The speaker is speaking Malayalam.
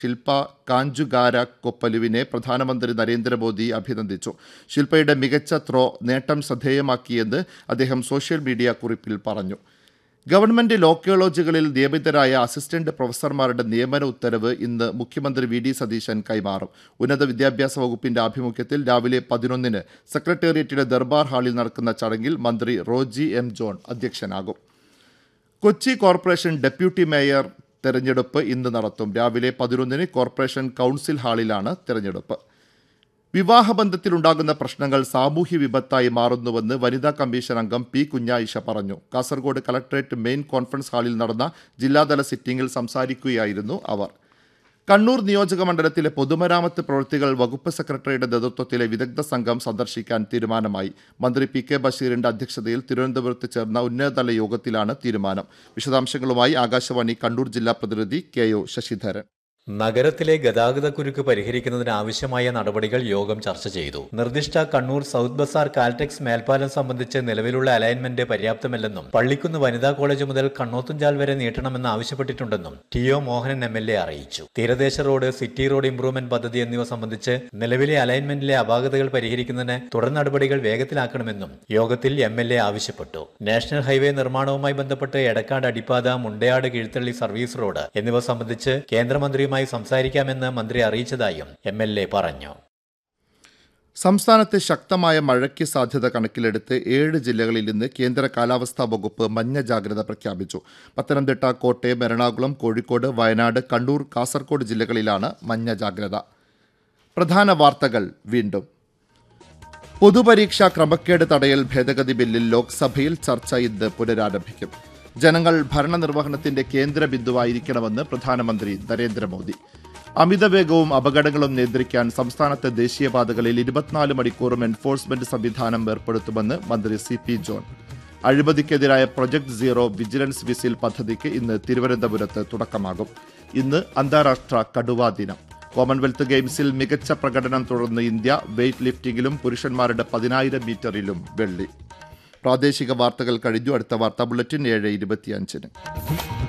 ശില്പ കാഞ്ചുഗാര കൊപ്പലുവിനെ പ്രധാനമന്ത്രി നരേന്ദ്രമോദി അഭിനന്ദിച്ചു ശില്പയുടെ മികച്ച ത്രോ നേട്ടം ശ്രദ്ധേയമാക്കിയെന്ന് അദ്ദേഹം സോഷ്യൽ മീഡിയ കുറിപ്പിൽ പറഞ്ഞു ഗവൺമെന്റ് ലോ കോളേജുകളിൽ നിയമിതരായ അസിസ്റ്റന്റ് പ്രൊഫസർമാരുടെ നിയമന ഉത്തരവ് ഇന്ന് മുഖ്യമന്ത്രി വി ഡി സതീശൻ കൈമാറും ഉന്നത വിദ്യാഭ്യാസ വകുപ്പിന്റെ ആഭിമുഖ്യത്തിൽ രാവിലെ പതിനൊന്നിന് സെക്രട്ടേറിയറ്റിലെ ദർബാർ ഹാളിൽ നടക്കുന്ന ചടങ്ങിൽ മന്ത്രി റോജി എം ജോൺ അധ്യക്ഷനാകും കൊച്ചി കോർപ്പറേഷൻ ഡെപ്യൂട്ടി മേയർ തെരഞ്ഞെടുപ്പ് ഇന്ന് നടത്തും രാവിലെ പതിനൊന്നിന് കോർപ്പറേഷൻ കൗൺസിൽ ഹാളിലാണ് തെരഞ്ഞെടുപ്പ് വിവാഹബന്ധത്തിലുണ്ടാകുന്ന പ്രശ്നങ്ങൾ സാമൂഹ്യ വിപത്തായി മാറുന്നുവെന്ന് വനിതാ കമ്മീഷൻ അംഗം പി കുഞ്ഞായിഷ പറഞ്ഞു കാസർഗോഡ് കളക്ടറേറ്റ് മെയിൻ കോൺഫറൻസ് ഹാളിൽ നടന്ന ജില്ലാതല സിറ്റിംഗിൽ സംസാരിക്കുകയായിരുന്നു അവർ കണ്ണൂർ നിയോജക മണ്ഡലത്തിലെ പൊതുമരാമത്ത് പ്രവൃത്തികൾ വകുപ്പ് സെക്രട്ടറിയുടെ നേതൃത്വത്തിലെ വിദഗ്ധ സംഘം സന്ദർശിക്കാൻ തീരുമാനമായി മന്ത്രി പി കെ ബഷീറിന്റെ അധ്യക്ഷതയിൽ തിരുവനന്തപുരത്ത് ചേർന്ന ഉന്നതതല യോഗത്തിലാണ് തീരുമാനം വിശദാംശങ്ങളുമായി ആകാശവാണി കണ്ണൂർ ജില്ലാ പ്രതിനിധി കെ ഒ ശശിധരൻ നഗരത്തിലെ ഗതാഗതക്കുരുക്ക് പരിഹരിക്കുന്നതിന് ആവശ്യമായ നടപടികൾ യോഗം ചർച്ച ചെയ്തു നിർദ്ദിഷ്ട കണ്ണൂർ സൗത്ത് ബസാർ കാൽടെക്സ് മേൽപ്പാലം സംബന്ധിച്ച് നിലവിലുള്ള അലൈൻമെന്റ് പര്യാപ്തമല്ലെന്നും പള്ളിക്കുന്ന് വനിതാ കോളേജ് മുതൽ കണ്ണോത്തുംചാൽ വരെ നീട്ടണമെന്ന് ആവശ്യപ്പെട്ടിട്ടുണ്ടെന്നും T O Mohanan M L A അറിയിച്ചു തീരദേശ റോഡ് സിറ്റി റോഡ് ഇംപ്രൂവ്മെന്റ് പദ്ധതി എന്നിവ സംബന്ധിച്ച് നിലവിലെ അലൈൻമെന്റിലെ അപാകതകൾ പരിഹരിക്കുന്നതിന് തുടർ നടപടികൾ വേഗത്തിലാക്കണമെന്നും യോഗത്തിൽ എം എൽ എ ആവശ്യപ്പെട്ടു നാഷണൽ ഹൈവേ നിർമ്മാണവുമായി ബന്ധപ്പെട്ട് എടക്കാട് അടിപ്പാത മുണ്ടയാട് കീഴ്ത്തള്ളി സർവീസ് റോഡ് എന്നിവ സംബന്ധിച്ച് കേന്ദ്രമന്ത്രിയുമായി സംസാരിക്കാമെന്ന് മന്ത്രി അറിയിച്ചതായും എം എൽ എ പറഞ്ഞു സംസ്ഥാനത്ത് ശക്തമായ മഴയ്ക്ക് സാധ്യത കണക്കിലെടുത്ത് ഏഴ് ജില്ലകളിൽ ഇന്ന് കേന്ദ്ര കാലാവസ്ഥാ വകുപ്പ് മഞ്ഞ ജാഗ്രത പ്രഖ്യാപിച്ചു പത്തനംതിട്ട കോട്ടയം എറണാകുളം കോഴിക്കോട് വയനാട് കണ്ണൂർ കാസർഗോഡ് ജില്ലകളിലാണ് മഞ്ഞ ജാഗ്രത പ്രധാന വാർത്തകൾ വീണ്ടും പൊതുപരീക്ഷാ ക്രമക്കേട് തടയൽ ഭേദഗതി ബില്ലിൽ ലോക്സഭയിൽ ചർച്ച ഇന്ന് പുനരാരംഭിക്കും ജനങ്ങൾ ഭരണനിർവഹണത്തിന്റെ കേന്ദ്ര ബിന്ദുവായിരിക്കണമെന്ന് പ്രധാനമന്ത്രി നരേന്ദ്രമോദി അമിതവേഗവും അപകടങ്ങളും നിയന്ത്രിക്കാൻ സംസ്ഥാനത്തെ ദേശീയപാതകളിൽ ഇരുപത്തിനാല് മണിക്കൂറും എൻഫോഴ്സ്മെന്റ് സംവിധാനം ഏർപ്പെടുത്തുമെന്ന് മന്ത്രി സി പി ജോൺ അഴിമതിക്കെതിരായ പ്രൊജക്ട് സീറോ വിജിലൻസ് വിസിൽ പദ്ധതിക്ക് ഇന്ന് തിരുവനന്തപുരത്ത് തുടക്കമാകും ഇന്ന് അന്താരാഷ്ട്ര കടുവാ ദിനം കോമൺവെൽത്ത് ഗെയിംസിൽ മികച്ച പ്രകടനം തുടർന്ന് ഇന്ത്യ വെയ്റ്റ് ലിഫ്റ്റിംഗിലും പുരുഷന്മാരുടെ പതിനായിരം മീറ്ററിലും വെള്ളി പ്രാദേശിക വാർത്തകൾ കഴിഞ്ഞു അടുത്ത വാർത്താ ബുള്ളറ്റിൻ ഏഴ് ഇരുപത്തിയഞ്ചിന്